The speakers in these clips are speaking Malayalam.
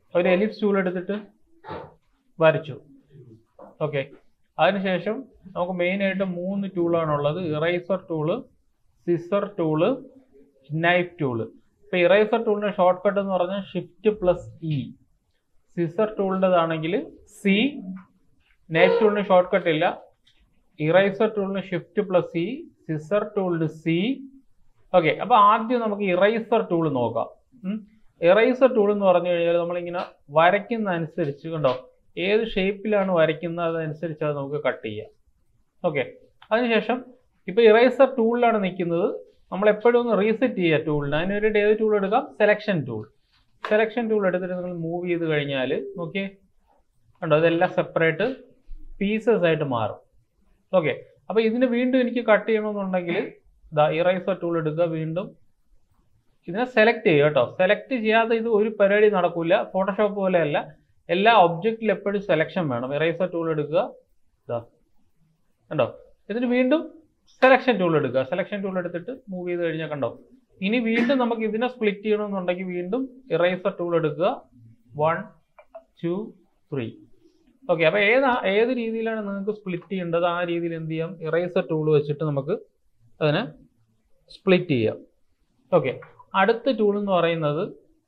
ഒരു എലിപ്സ് ടൂൾ എടുത്തിട്ട് വരച്ചു ഓക്കെ അതിനുശേഷം നമുക്ക് മെയിനായിട്ട് മൂന്ന് ടൂളാണുള്ളത് eraser tool scissor tool knife tool ഇപ്പോൾ ഇറൈസർ ടൂളിൻ്റെ ഷോർട്ട് കട്ട് എന്ന് പറഞ്ഞാൽ ഷിഫ്റ്റ് പ്ലസ് ഇ സിസർ ടൂളിൻ്റെതാണെങ്കിൽ സി നൈഫ് ടൂളിന് ഷോർട്ട് കട്ട് ഇല്ല ഇറൈസർ ടൂളിന് ഷിഫ്റ്റ് പ്ലസ് ഇ സിസർ ടൂളിന് സി ഓക്കെ അപ്പോൾ ആദ്യം നമുക്ക് ഇറൈസർ ടൂൾ നോക്കാം ഇറൈസർ ടൂൾ എന്ന് പറഞ്ഞു കഴിഞ്ഞാൽ നമ്മളിങ്ങനെ വരയ്ക്കുന്ന അനുസരിച്ച് കണ്ടോ ഏത് ഷേപ്പിലാണ് വരയ്ക്കുന്നത് അതനുസരിച്ച് അത് നമുക്ക് കട്ട് ചെയ്യാം ഓക്കെ അതിനുശേഷം ഇപ്പോൾ ഇറൈസർ ടൂളിലാണ് നിൽക്കുന്നത് നമ്മൾ എപ്പോഴും ഒന്ന് റീസെറ്റ് ചെയ്യുക ടൂളിന് അതിന് വേണ്ടിയിട്ട് ഏത് ടൂൾ എടുക്കാം സെലക്ഷൻ ടൂൾ സെലക്ഷൻ ടൂൾ എടുത്തിട്ട് നിങ്ങൾ മൂവ് ചെയ്ത് കഴിഞ്ഞാൽ നോക്കിയേ കണ്ടോ ഇതെല്ലാം സെപ്പറേറ്റ് പീസസ് ആയിട്ട് മാറും ഓക്കെ അപ്പോൾ ഇതിന് വീണ്ടും എനിക്ക് കട്ട് ചെയ്യണമെന്നുണ്ടെങ്കിൽ ദാ ഇറൈസർ ടൂൾ എടുക്കുക വീണ്ടും ഇതിനെ സെലക്ട് ചെയ്യുക കേട്ടോ സെലക്ട് ചെയ്യാതെ ഇത് ഒരു പരിപാടി നടക്കില്ല ഫോട്ടോഷോപ്പ് പോലെയല്ല എല്ലാ ഒബ്ജക്റ്റിൽ എപ്പോഴും സെലക്ഷൻ വേണം ഇറൈസർ ടൂൾ എടുക്കുക ഇതാ കണ്ടോ എന്നിട്ട് വീണ്ടും സെലക്ഷൻ ടൂൾ എടുക്കുക സെലക്ഷൻ ടൂൾ എടുത്തിട്ട് മൂവ് ചെയ്ത് കഴിഞ്ഞാൽ കണ്ടോ ഇനി വീണ്ടും നമുക്ക് ഇതിനെ സ്പ്ലിറ്റ് ചെയ്യണമെന്നുണ്ടെങ്കിൽ വീണ്ടും ഇറൈസർ ടൂൾ എടുക്കുക വൺ ടു ത്രീ ഓക്കെ അപ്പോൾ ഏതാ ഏത് രീതിയിലാണ് നിങ്ങൾക്ക് സ്പ്ലിറ്റ് ചെയ്യേണ്ടത് ആ രീതിയിൽ എന്ത് ചെയ്യാം ഇറൈസർ ടൂൾ വെച്ചിട്ട് നമുക്ക് അതിനെ സ്പ്ലിറ്റ് ചെയ്യാം ഓക്കെ അടുത്ത ടൂൾ എന്ന് പറയുന്നത്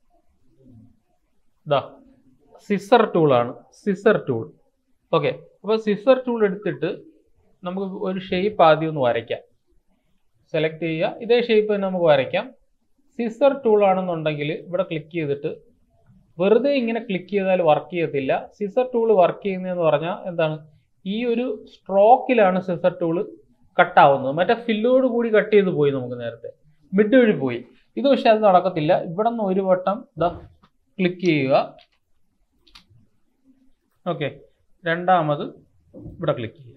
ഇതാ സിസർ ടൂളാണ് സിസർ ടൂൾ ഓക്കെ അപ്പോൾ സിസർ ടൂൾ എടുത്തിട്ട് നമുക്ക് ഒരു ഷേപ്പ് ആദ്യം ഒന്ന് വരയ്ക്കാം സെലക്ട് ചെയ്യുക ഇതേ ഷേപ്പ് തന്നെ നമുക്ക് വരയ്ക്കാം സിസർ ടൂൾ ആണെന്നുണ്ടെങ്കിൽ ഇവിടെ ക്ലിക്ക് ചെയ്തിട്ട് വെറുതെ ഇങ്ങനെ ക്ലിക്ക് ചെയ്താൽ വർക്ക് ചെയ്യത്തില്ല സിസർ ടൂൾ വർക്ക് ചെയ്യുന്നതെന്ന് പറഞ്ഞാൽ എന്താണ് ഈ ഒരു സ്ട്രോക്കിലാണ് സിസർ ടൂൾ കട്ടാവുന്നത് മറ്റേ ഫില്ലോട് കൂടി കട്ട് ചെയ്ത് പോയി നമുക്ക് നേരത്തെ മിഡ് വഴി പോയി ഇത് പക്ഷെ അത് നടക്കത്തില്ല ഇവിടെ നിന്ന് ഒരു വട്ടം ഇതാ ക്ലിക്ക് ചെയ്യുക ഓക്കെ രണ്ടാമത് ഇവിടെ ക്ലിക്ക് ചെയ്യുക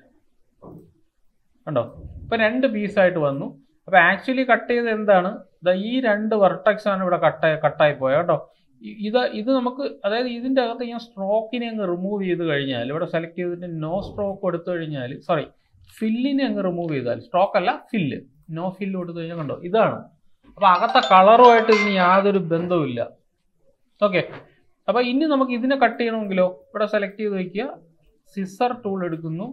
കണ്ടോ ഇപ്പം രണ്ട് പീസായിട്ട് വന്നു അപ്പോൾ ആക്ച്വലി കട്ട് ചെയ്ത് എന്താണ് ദാ ഈ രണ്ട് വെർട്ടക്സ് ആണ് ഇവിടെ കട്ടായി കട്ടായി പോയത് കേട്ടോ ഇ- ഇത് ഇത് നമുക്ക് അതായത് ഇതിൻ്റെ അകത്ത് ഞാൻ സ്ട്രോക്കിനെ അങ്ങ് റിമൂവ് ചെയ്ത് കഴിഞ്ഞാൽ ഇവിടെ സെലക്ട് ചെയ്തിട്ട് നോ സ്ട്രോക്ക് എടുത്തു കഴിഞ്ഞാൽ സോറി ഫില്ലിനെ അങ്ങ് റിമൂവ് ചെയ്താൽ സ്ട്രോക്ക് അല്ല ഫില്ല് നോ ഫില്ല് കൊടുത്തു കഴിഞ്ഞാൽ കണ്ടോ ഇതാണ് അപ്പോൾ അകത്തെ കളറുമായിട്ട് ഇതിന് യാതൊരു ബന്ധവുമില്ല ഓക്കെ അപ്പോൾ ഇനി നമുക്ക് ഇതിനെ കട്ട് ചെയ്യണമെങ്കിലോ ഇവിടെ സെലക്ട് ചെയ്ത് വയ്ക്കുക സിസർ ടൂൾ എടുക്കുന്നു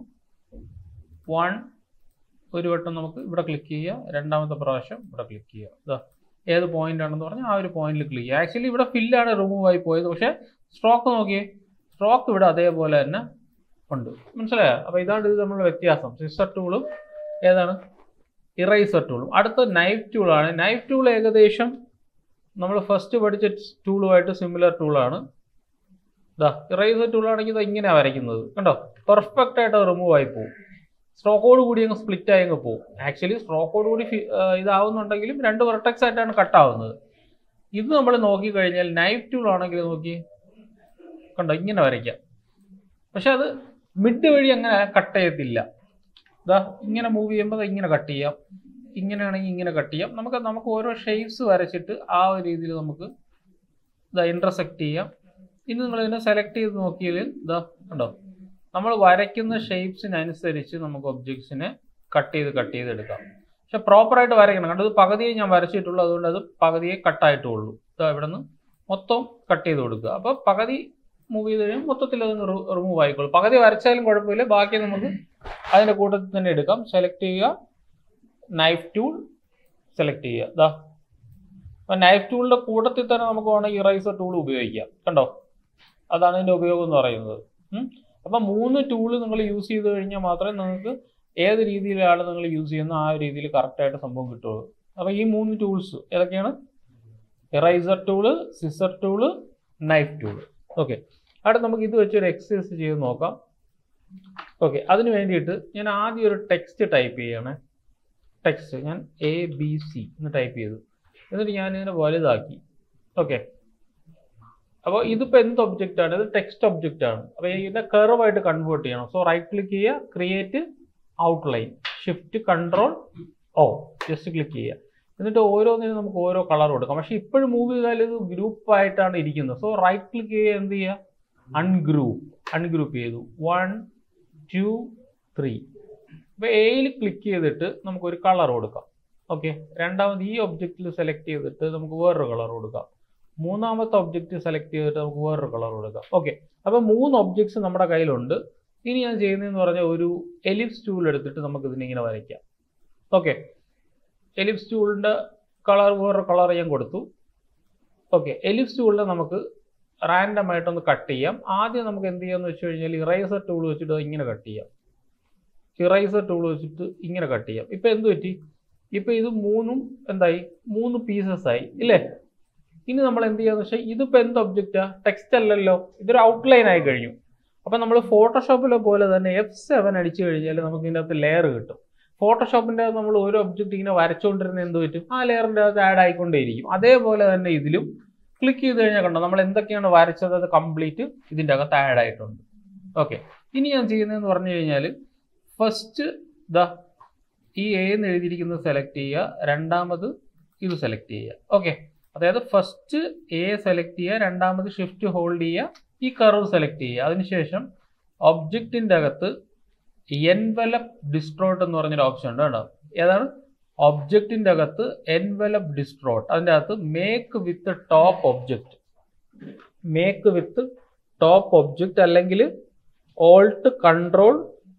വൺ ഒരു വട്ടം നമുക്ക് ഇവിടെ ക്ലിക്ക് ചെയ്യുക രണ്ടാമത്തെ പ്രാവശ്യം ഇവിടെ ക്ലിക്ക് ചെയ്യുക ഇതാ ഏത് പോയിന്റ് ആണെന്ന് പറഞ്ഞാൽ ആ ഒരു പോയിന്റിൽ ക്ലിക്ക് ചെയ്യുക ആക്ച്വലി ഇവിടെ ഫില്ലാണ് റിമൂവ് ആയി പോയത് പക്ഷേ സ്ട്രോക്ക് നോക്കിയേ സ്ട്രോക്ക് ഇവിടെ അതേപോലെ തന്നെ ഉണ്ട് മനസ്സിലായോ അപ്പോൾ ഇതാണ് ഇത് തമ്മിലുള്ള വ്യത്യാസം സിസർ ടൂളും ഏതാണ് ഇറൈസർ ടൂളും അടുത്ത നൈഫ് ടൂളാണ് നൈഫ് ടൂൾ ഏകദേശം നമ്മൾ ഫസ്റ്റ് പഠിച്ച ടൂളുമായിട്ട് സിമിലർ ടൂളാണ് ഇതാ ഇറൈസർ ടൂളാണെങ്കിൽ ഇത് ഇങ്ങനെയാണ് വരയ്ക്കുന്നത് കണ്ടോ പെർഫെക്റ്റ് ആയിട്ട് റിമൂവ് ആയി പോകും സ്ട്രോക്കോട് കൂടി അങ്ങ് സ്പ്ലിറ്റ് ആയി അങ്ങ് പോകും ആക്ച്വലി സ്ട്രോക്കോട് കൂടി ഫി- ആ, ഇതാവുന്നുണ്ടെങ്കിലും രണ്ട് വെർട്ടക്സ് ആയിട്ടാണ് കട്ട് ആവുന്നത് ഇത് നമ്മൾ നോക്കിക്കഴിഞ്ഞാൽ നൈഫ് ടൂൾ ആണെങ്കിൽ നോക്കി കണ്ടോ ഇങ്ങനെ വരയ്ക്കാം പക്ഷെ അത് മിഡ് വഴി അങ്ങനെ കട്ട് ചെയ്യത്തില്ല ഇതാ ഇങ്ങനെ മൂവ് ചെയ്യുമ്പോൾ ദാ ഇങ്ങനെ കട്ട് ചെയ്യാം ഇങ്ങനെയാണെങ്കിൽ ഇങ്ങനെ കട്ട് ചെയ്യാം നമുക്ക് നമുക്ക് ഓരോ ഷേപ്സ് വരച്ചിട്ട് ആ ഒരു രീതിയിൽ നമുക്ക് ഇതാ ഇൻ്റർസെക്റ്റ് ചെയ്യാം ഇനി നിങ്ങൾ ഇതിനെ സെലക്ട് ചെയ്ത് നോക്കിയാൽ ഇതാ കണ്ടോ നമ്മൾ വരയ്ക്കുന്ന ഷേപ്സിനനുസരിച്ച് നമുക്ക് ഒബ്ജക്ട്സിനെ കട്ട് ചെയ്ത് കട്ട് ചെയ്ത് എടുക്കാം പക്ഷെ പ്രോപ്പറായിട്ട് വരയ്ക്കണം കണ്ടത് പകുതിയെ ഞാൻ വരച്ചിട്ടുള്ളൂ അതുകൊണ്ട് അത് പകുതിയെ കട്ടായിട്ടുള്ളൂ ഇതാ ഇവിടെ നിന്ന് മൊത്തം കട്ട് ചെയ്ത് കൊടുക്കുക അപ്പോൾ പകുതി മൂവ് ചെയ്ത് കഴിയുമ്പോൾ മൊത്തത്തിൽ അത് റിമൂവ് ആയിക്കോളും പകുതി വരച്ചാലും കുഴപ്പമില്ല ബാക്കി നമുക്ക് അതിൻ്റെ കൂട്ടത്തിൽ തന്നെ എടുക്കാം സെലക്ട് ചെയ്യുക നൈഫ് ടൂൾ സെലക്ട് ചെയ്യുക ഇതാ അപ്പോൾ നൈഫ് ടൂളിൻ്റെ കൂട്ടത്തിൽ തന്നെ നമുക്ക് വേണമെങ്കിൽ ഇറൈസർ ടൂൾ ഉപയോഗിക്കാം കണ്ടോ അതാണ് ഇതിൻ്റെ ഉപയോഗം എന്ന് പറയുന്നത് ഉം. അപ്പം മൂന്ന് ടൂള് നിങ്ങൾ യൂസ് ചെയ്ത് കഴിഞ്ഞാൽ മാത്രമേ നിങ്ങൾക്ക് ഏത് രീതിയിലാണ് നിങ്ങൾ യൂസ് ചെയ്യുന്നത് ആ ഒരു രീതിയിൽ കറക്റ്റായിട്ട് സംഭവം കിട്ടുള്ളൂ അപ്പോൾ ഈ മൂന്ന് ടൂൾസ് ഏതൊക്കെയാണ് eraser tool scissor tool knife tool okay അടുത്ത് നമുക്ക് ഇത് വെച്ചൊരു എക്സസൈസ് ചെയ്ത് നോക്കാം ഓക്കെ അതിന് വേണ്ടിയിട്ട് ഞാൻ ആദ്യം ഒരു ടെക്സ്റ്റ് ടൈപ്പ് ചെയ്യണേ ടെക്സ്റ്റ് ഞാൻ എ ബി സി എന്ന് ടൈപ്പ് ചെയ്തു എന്നിട്ട് ഞാൻ ഇതിനെ വലുതാക്കി ഓക്കെ അപ്പോൾ ഇതിപ്പോൾ എന്ത് ഒബ്ജക്റ്റ് ആണ് ഇത് ടെക്സ്റ്റ് ഒബ്ജക്റ്റ് ആണ് അപ്പോൾ ഇതിനെ കർവായിട്ട് കൺവേർട്ട് ചെയ്യണം സോ റൈറ്റ് ക്ലിക്ക് ചെയ്യുക create outline shift control O just click ചെയ്യുക എന്നിട്ട് ഓരോന്നിനും നമുക്ക് ഓരോ കളർ കൊടുക്കാം പക്ഷേ ഇപ്പോഴും മൂവ് ചെയ്താൽ ഇത് ഗ്രൂപ്പ് ആയിട്ടാണ് ഇരിക്കുന്നത് സോ റൈറ്റ് ക്ലിക്ക് ചെയ്യുക എന്ത് ചെയ്യുക അൺഗ്രൂപ്പ് അൺഗ്രൂപ്പ് ചെയ്തു വൺ ടു ത്രീ ഇപ്പോൾ എയിൽ ക്ലിക്ക് ചെയ്തിട്ട് നമുക്ക് ഒരു കളർ കൊടുക്കാം ഓക്കെ രണ്ടാമത് ഈ ഒബ്ജക്റ്റിൽ സെലക്ട് ചെയ്തിട്ട് നമുക്ക് വേറൊരു കളർ കൊടുക്കാം മൂന്നാമത്തെ ഒബ്ജക്റ്റ് സെലക്ട് ചെയ്തിട്ട് നമുക്ക് വേറൊരു കളർ കൊടുക്കാം ഓക്കെ അപ്പോൾ മൂന്ന് ഒബ്ജക്ട്സ് നമ്മുടെ കയ്യിലുണ്ട് ഇനി ഞാൻ ചെയ്യുന്നതെന്ന് പറഞ്ഞാൽ ഒരു എലിപ്സ് ടൂൾ എടുത്തിട്ട് നമുക്ക് ഇതിനെ ഇങ്ങനെ വരയ്ക്കാം ഓക്കെ എലിപ്സ് ടൂളിൻ്റെ കളർ വേറൊരു കളർ ഞാൻ കൊടുത്തു ഓക്കെ എലിപ്സ് ടൂളിനെ നമുക്ക് റാൻഡം ആയിട്ടൊന്ന് കട്ട് ചെയ്യാം ആദ്യം നമുക്ക് എന്ത് ചെയ്യാന്ന് വെച്ച് കഴിഞ്ഞാൽ ഇറേസർ ടൂൾ വെച്ചിട്ട് ഇങ്ങനെ കട്ട് ചെയ്യാം ഇറേസർ ടൂൾ വെച്ചിട്ട് ഇങ്ങനെ കട്ട് ചെയ്യാം ഇപ്പം എന്ത് പറ്റി ഇപ്പം ഇത് മൂന്നും എന്തായി മൂന്ന് പീസസ് ആയി ഇല്ലേ ഇനി നമ്മൾ എന്ത് ചെയ്യാന്ന് വെച്ചാൽ ഇതിപ്പോൾ എന്ത് ഒബ്ജക്റ്റാ ടെക്സ്റ്റ് അല്ലല്ലോ ഇതൊരു ഔട്ട്ലൈൻ ആയി കഴിഞ്ഞു അപ്പം നമ്മൾ ഫോട്ടോഷോപ്പിലെ പോലെ തന്നെ എഫ് സെവൻ അടിച്ചു കഴിഞ്ഞാൽ നമുക്ക് ഇതിൻ്റെ അകത്ത് ലെയർ കിട്ടും ഫോട്ടോഷോപ്പിൻ്റെ അകത്ത് നമ്മൾ ഒരു ഒബ്ജക്റ്റ് ഇങ്ങനെ വരച്ചുകൊണ്ടിരുന്ന എന്ത് പറ്റും ആ ലെയറിൻ്റെ അകത്ത് ആഡ് ആയിക്കൊണ്ടേയിരിക്കും അതേപോലെ തന്നെ ഇതിലും ക്ലിക്ക് ചെയ്ത് കഴിഞ്ഞാൽ കണ്ടോ നമ്മൾ എന്തൊക്കെയാണ് വരച്ചത് അത് കംപ്ലീറ്റ് ഇതിൻ്റെ അകത്ത് ആഡ് ആയിട്ടുണ്ട് ഓക്കെ ഇനി ഞാൻ ചെയ്യുന്നതെന്ന് പറഞ്ഞു കഴിഞ്ഞാൽ ഫസ്റ്റ് ദ ഈ എ എന്ന് എഴുതിയിരിക്കുന്നത് സെലക്ട് ചെയ്യുക രണ്ടാമത് ഇത് സെലക്ട് ചെയ്യുക ഓക്കെ അതായത് ഫസ്റ്റ് എ സെലക്ട് ചെയ്യുക രണ്ടാമത് ഷിഫ്റ്റ് ഹോൾഡ് ചെയ്യുക ഈ കർവ് സെലക്ട് ചെയ്യുക അതിനുശേഷം ഒബ്ജക്റ്റിൻ്റെ അകത്ത് എൻവലപ്പ് ഡിസ്ട്രോട്ട് എന്ന് പറഞ്ഞൊരു ഓപ്ഷൻ ഉണ്ട് കേട്ടോ ഏതാണ് ഒബ്ജക്റ്റിൻ്റെ അകത്ത് എൻവലപ്പ് ഡിസ്ട്രോട്ട് അതിൻ്റെ അകത്ത് make with top object make with top object അല്ലെങ്കിൽ alt control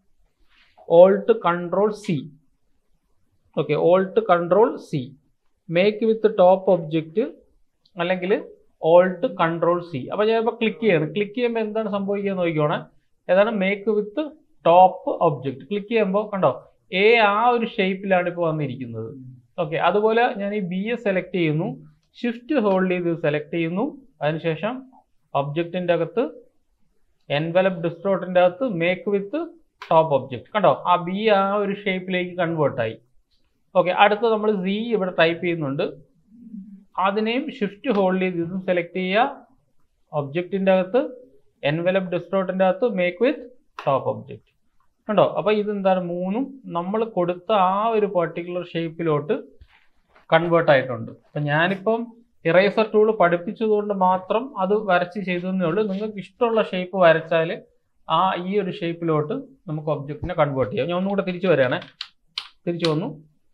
alt control C okay alt control C make with top object അല്ലെങ്കിൽ ഓൾട്ട് കൺട്രോൾ സി അപ്പോൾ ഞാൻ ഇപ്പോൾ ക്ലിക്ക് ചെയ്യണം ക്ലിക്ക് ചെയ്യുമ്പോൾ എന്താണ് സംഭവിക്കുക നോക്കിക്കോണേ ഏതാണ് make with top object click ചെയ്യുമ്പോൾ കണ്ടോ എ ആ ഒരു ഷേപ്പിലാണ് ഇപ്പോൾ വന്നിരിക്കുന്നത് ഓക്കെ അതുപോലെ ഞാൻ ഈ ബി എ സെലക്ട് ചെയ്യുന്നു ഷിഫ്റ്റ് ഹോൾഡ് ചെയ്ത് സെലക്ട് ചെയ്യുന്നു അതിനുശേഷം ഒബ്ജക്റ്റിൻ്റെ അകത്ത് എൻവലപ്പ് ഡിസ്ട്രോട്ടിൻ്റെ അകത്ത് മേക്ക് വിത്ത് ടോപ്പ് ഒബ്ജക്റ്റ് കണ്ടോ ആ ബി ആ ഒരു ഷേപ്പിലേക്ക് കൺവേർട്ട് ആയി ഓക്കെ അടുത്ത നമ്മൾ സി ഇവിടെ ടൈപ്പ് ചെയ്യുന്നുണ്ട് അതിനെയും ഷിഫ്റ്റ് ഹോൾഡ് ചെയ്ത് ഇതും സെലക്ട് ചെയ്യുക ഒബ്ജക്റ്റിൻ്റെ അകത്ത് എൻവലപ്പ് ഡിസ്ട്രോട്ടിൻ്റെ അകത്ത് മേക്ക് വിത്ത് ടോപ്പ് ഒബ്ജക്റ്റ് കണ്ടോ അപ്പോൾ ഇതെന്താണ് മൂന്നും നമ്മൾ കൊടുത്ത ആ ഒരു പർട്ടിക്കുലർ ഷേപ്പിലോട്ട് കൺവേർട്ട് ആയിട്ടുണ്ട് അപ്പം ഞാനിപ്പം ഇറേസർ ടൂൾ പഠിപ്പിച്ചതുകൊണ്ട് മാത്രം അത് വരച്ച് ചെയ്തതേ ഉള്ളൂ നിങ്ങൾക്ക് ഇഷ്ടമുള്ള ഷേപ്പ് വരച്ചാൽ ആ ഈ ഒരു ഷേപ്പിലോട്ട് നമുക്ക് ഒബ്ജക്റ്റിനെ കൺവേർട്ട് ചെയ്യാം ഞാൻ ഒന്നുകൂടെ തിരിച്ചു വരികയാണേ തിരിച്ചു വന്നു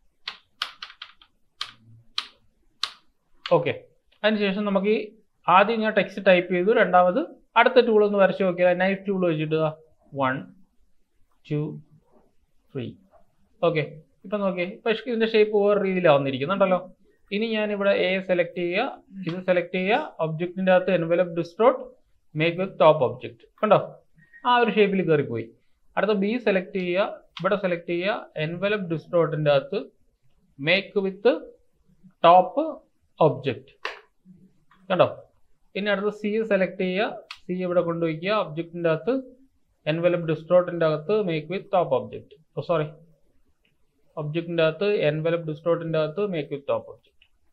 ഓക്കെ അതിനുശേഷം നമുക്ക് ഈ ആദ്യം ഞാൻ ടെക്സ്റ്റ് ടൈപ്പ് ചെയ്തു രണ്ടാമത് അടുത്ത ടൂൾ ഒന്ന് വരച്ച് നോക്കിയാൽ നൈഫ് ടൂൾ വെച്ചിട്ട് വൺ ടു ത്രീ ഓക്കെ ഇപ്പം നോക്കിയേ ഇപ്പം ഇതിൻ്റെ ഷേപ്പ് വേറെ രീതിയിലാണ് വന്നിരിക്കുന്നുണ്ടല്ലോ ഇനി ഞാൻ ഇവിടെ എ സെലക്ട് ചെയ്യുക ഇത് സെലക്ട് ചെയ്യുക ഒബ്ജക്റ്റിൻ്റെ അകത്ത് envelope distort make with top object കണ്ടോ ആ ഒരു ഷേപ്പിൽ കയറിപ്പോയി അടുത്ത ബി സെലക്ട് ചെയ്യുക ഇവിടെ സെലക്ട് ചെയ്യുക എൻവലപ്പ് ഡിസ്ട്രോട്ടിൻ്റെ അകത്ത് മേക്ക് വിത്ത് ടോപ്പ് ഒബ്ജക്റ്റ് കണ്ടോ പിന്നെ അടുത്ത സി സെലക്ട് ചെയ്യുക സി ഇവിടെ കൊണ്ടുവയ്ക്കുക ഒബ്ജക്റ്റിൻ്റെ അകത്ത് എൻവലപ്പ് ഡിസ്ട്രോട്ടിൻ്റെ അകത്ത് മേക്ക് വിത്ത് ടോപ്പ് ഒബ്ജക്റ്റ് ഓ സോറി ഒബ്ജക്റ്റിൻ്റെ അകത്ത് എൻവലപ്പ് ഡിസ്ട്രോട്ടിൻ്റെ അകത്ത് make with top object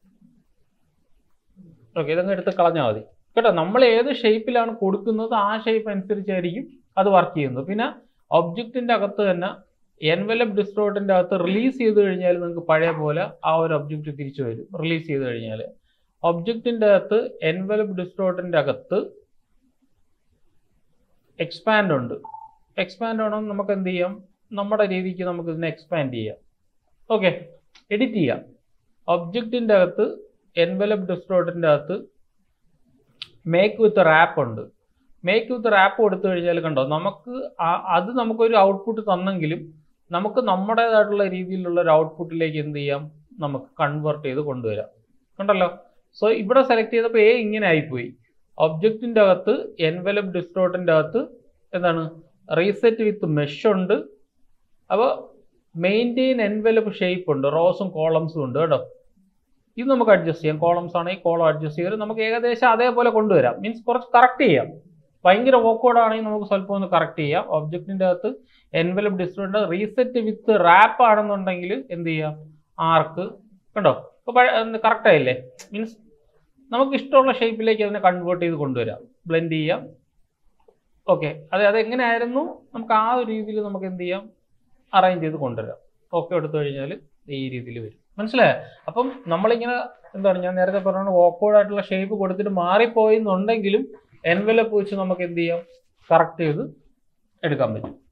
okay ഇതങ്ങ് എടുത്ത് കളഞ്ഞാൽ മതി കേട്ടോ നമ്മൾ ഏത് ഷേപ്പിലാണ് കൊടുക്കുന്നത് ആ ഷേപ്പ് അനുസരിച്ചായിരിക്കും അത് വർക്ക് ചെയ്യുന്നത് പിന്നെ ഒബ്ജക്റ്റിൻ്റെ അകത്ത് തന്നെ എൻവലപ്പ് ഡിസ്ട്രോട്ടിൻ്റെ അകത്ത് റിലീസ് ചെയ്ത് കഴിഞ്ഞാൽ നിങ്ങൾക്ക് പഴയ പോലെ ആ ഒരു ഒബ്ജക്റ്റ് തിരിച്ചു വരും റിലീസ് ചെയ്ത് കഴിഞ്ഞാൽ ഒബ്ജക്റ്റിൻ്റെ അകത്ത് എൻവലപ്പ് ഡിസ്ട്രോട്ടിൻ്റെ അകത്ത് എക്സ്പാൻഡ് ഉണ്ട് എക്സ്പാൻഡ് ആണെങ്കിൽ നമുക്ക് എന്ത് ചെയ്യാം നമ്മുടെ രീതിക്ക് നമുക്ക് ഇതിനെ എക്സ്പാൻഡ് ചെയ്യാം ഓക്കെ എഡിറ്റ് ചെയ്യാം ഒബ്ജക്റ്റിൻ്റെ അകത്ത് എൻവലപ്പ് ഡിസ്ട്രോട്ടിൻ്റെ അകത്ത് മേക്ക് വിത്ത് റാപ്പ് ഉണ്ട് മേക്ക് വിത്ത് റാപ്പ് കൊടുത്തു കഴിഞ്ഞാൽ കണ്ടോ നമുക്ക് ആ- അത് നമുക്കൊരു ഔട്ട്പുട്ട് തന്നെങ്കിലും നമുക്ക് നമ്മുടേതായിട്ടുള്ള രീതിയിലുള്ള ഒരു ഔട്ട്പുട്ടിലേക്ക് എന്ത് ചെയ്യാം നമുക്ക് കൺവേർട്ട് ചെയ്ത് കൊണ്ടുവരാം കണ്ടല്ലോ സോ ഇവിടെ സെലക്ട് ചെയ്തപ്പോൾ എ ഇങ്ങനെ ആയിപ്പോയി ഒബ്ജക്റ്റിൻ്റെ അകത്ത് എൻവലപ്പ് ഡിസ്ട്രോട്ടിൻ്റെ അകത്ത് എന്താണ് റീസെറ്റ് വിത്ത് മെഷ് ഉണ്ട് അപ്പോൾ മെയിൻറ്റെയിൻ എൻവലപ്പ് ഷേപ്പ് ഉണ്ട് റോസും കോളംസും ഉണ്ട് കേട്ടോ ഇത് നമുക്ക് അഡ്ജസ്റ്റ് ചെയ്യാം കോളംസ് ആണെങ്കിൽ കോളം അഡ്ജസ്റ്റ് ചെയ്ത് നമുക്ക് ഏകദേശം അതേപോലെ കൊണ്ടുവരാം മീൻസ് കുറച്ച് കറക്റ്റ് ചെയ്യാം ഭയങ്കര ഓക്വേർഡ് ആണെങ്കിൽ നമുക്ക് സ്വല്പം ഒന്ന് കറക്റ്റ് ചെയ്യാം ഒബ്ജക്റ്റിൻ്റെ അകത്ത് envelope display reset with wrap ആണെന്നുണ്ടെങ്കിൽ എന്ത് ചെയ്യാം ആർക്ക് കണ്ടോ ഇപ്പോൾ കറക്റ്റ് ആയില്ലേ മീൻസ് നമുക്ക് ഇഷ്ടമുള്ള ഷേപ്പിലേക്ക് അതിനെ കൺവേർട്ട് ചെയ്ത് കൊണ്ടുവരാം ബ്ലെൻഡ് ചെയ്യാം ഓക്കെ അതെ അതെങ്ങനെയായിരുന്നു നമുക്ക് ആ ഒരു രീതിയിൽ നമുക്ക് എന്ത് ചെയ്യാം അറേഞ്ച് ചെയ്ത് കൊണ്ടുവരാം ഓക്കെ എടുത്തു കഴിഞ്ഞാൽ ഈ രീതിയിൽ വരും മനസ്സിലായോ അപ്പം നമ്മളിങ്ങനെ എന്താണ് ഞാൻ നേരത്തെ പറഞ്ഞ ഓക്വേർഡ് ആയിട്ടുള്ള ഷേപ്പ് കൊടുത്തിട്ട് മാറിപ്പോയെന്നുണ്ടെങ്കിലും എൻവലപ്പ് വെച്ച് നമുക്ക് എന്ത് ചെയ്യാം കറക്റ്റ് ചെയ്ത് എടുക്കാൻ പറ്റും